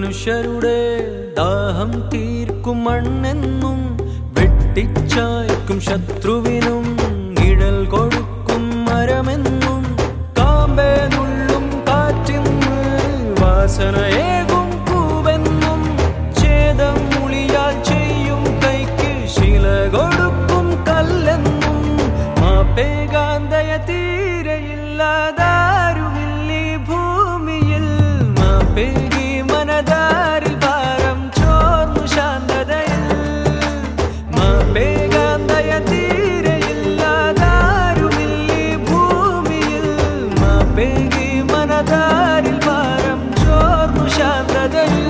മനുഷ്യരുടെ ദാഹം തീർക്കും മണ്ണെന്നും വെട്ടിച്ചായ്ക്കും ശത്രുവിനും ഇഴൽ കൊടുക്കും മരമെന്നും കാമ്പേ നുള്ളും കാറ്റിന്ന് വാസനയേകും പൂവെന്നും ഛേദം മുളിയാൽ ചെയ്യും കൈക്ക് ശില കൊടുക്കും കല്ലെന്നും മാപ്പേകാന്തയ തീരെയില്ലാതാരുമില്ലീ ഭൂമിയിൽ മാപ്പേകി മനതാരിൽ ഭാരം ചോർന്നു ശാന്തതയിൽ മാപ്പേകാന്തയ തീരെയില്ലാതാരുമില്ലീ ഭൂമിയിൽ മാപ്പേകി മനതാരിൽ ഭാരം ചോർന്നു ശാന്തതയിൽ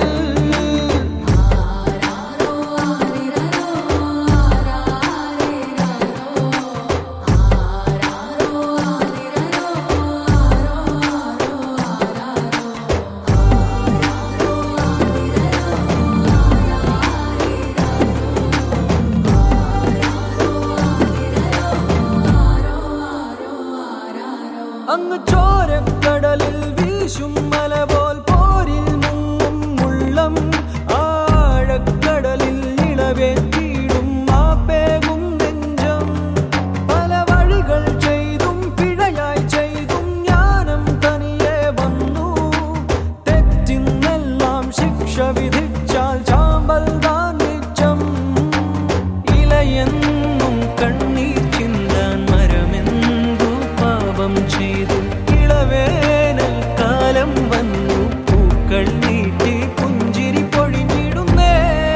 അങ്ങ് ചോരക്കടലിൽ വീശും മല പോൽ പോരിൽ മുങ്ങും മുള്ളം ആഴക്കടലിൽ ഇളവേറ്റിടും മാപ്പേകും നെഞ്ചം പല വഴികൾ ചെയ്തും പിഴയായി ചെയ്തും ജ്ഞാനം തനിയെ വന്നു തെറ്റിന്നെല്ലാം ശിക്ഷ വിധിച്ചാൽ ചാമ്പൽ താൻ നിച്ചം ഇലയെന്നും കണ്ണീർ ചിന്താൻ മരമെന്തു പാപം ചെയ്തു ഇളവേനൽ കാലം വന്നു പൂക്കൾ നീട്ടി പുഞ്ചിരി പൊഴിഞ്ഞിടുന്നേ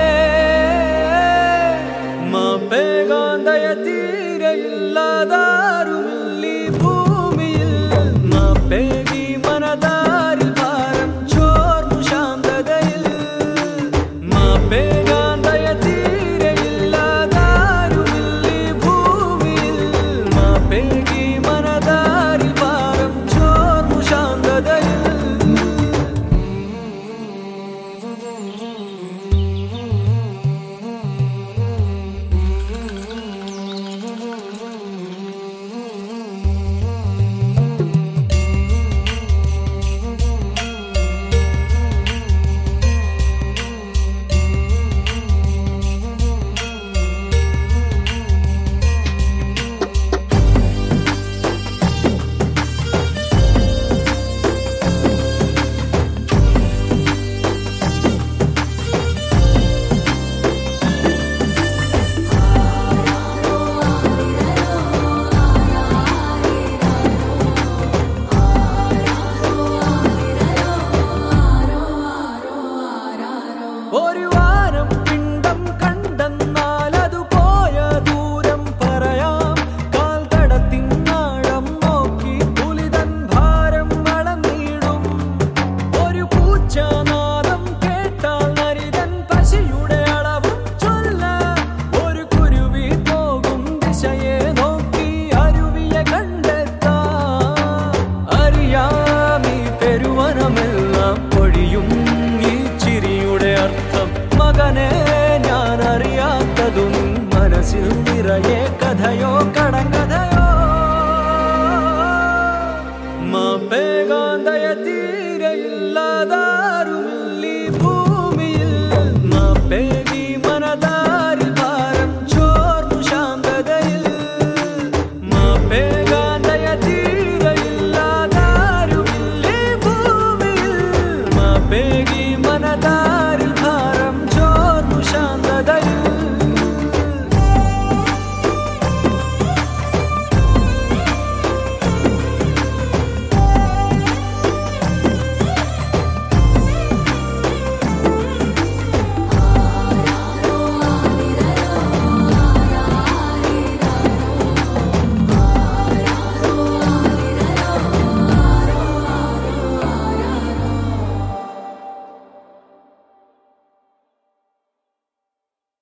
മാപ്പേകാന്തയ തീരെയില്ലാതാരുമില്ലീ ഭൂമിയിൽ മാപ്പേകി മനതാരിൽ ഭാരം ചോർന്നു ശാന്തതയിൽ മാപ്പേകാന്തയ തീരെയില്ലാതാരുമില്ലീ ഭൂമിയിൽ മാപ്പേകി മനതാരിൽ ഭാരം ചോർന്നു ശാന്തതയിൽ ഒരു വാരം പിണ്ടം കണ്ടെന്നാൽ അത് പോയ ദൂരം പറയാം കാൽ തടത്തിനാഴം നോക്കി പുലിതൻ ഭാരം വളർന്നിടും ഒരു പൂച്ചനാദം കേട്ടാൽ നരിതൻ പശിയുടെ അളവും ചൊല്ല ഒരു കുരുവി പോകും ദിശയെ നോക്കി അരുവിയെ കണ്ടെത്താം അറിയാമീ പെരുവനമെല്ലാം പൊഴിയും ഈ ചിരിയുടെ അർത്ഥം മകനെ ഞാൻ അറിയാത്തതും മനസ്സിൽ നിറയെ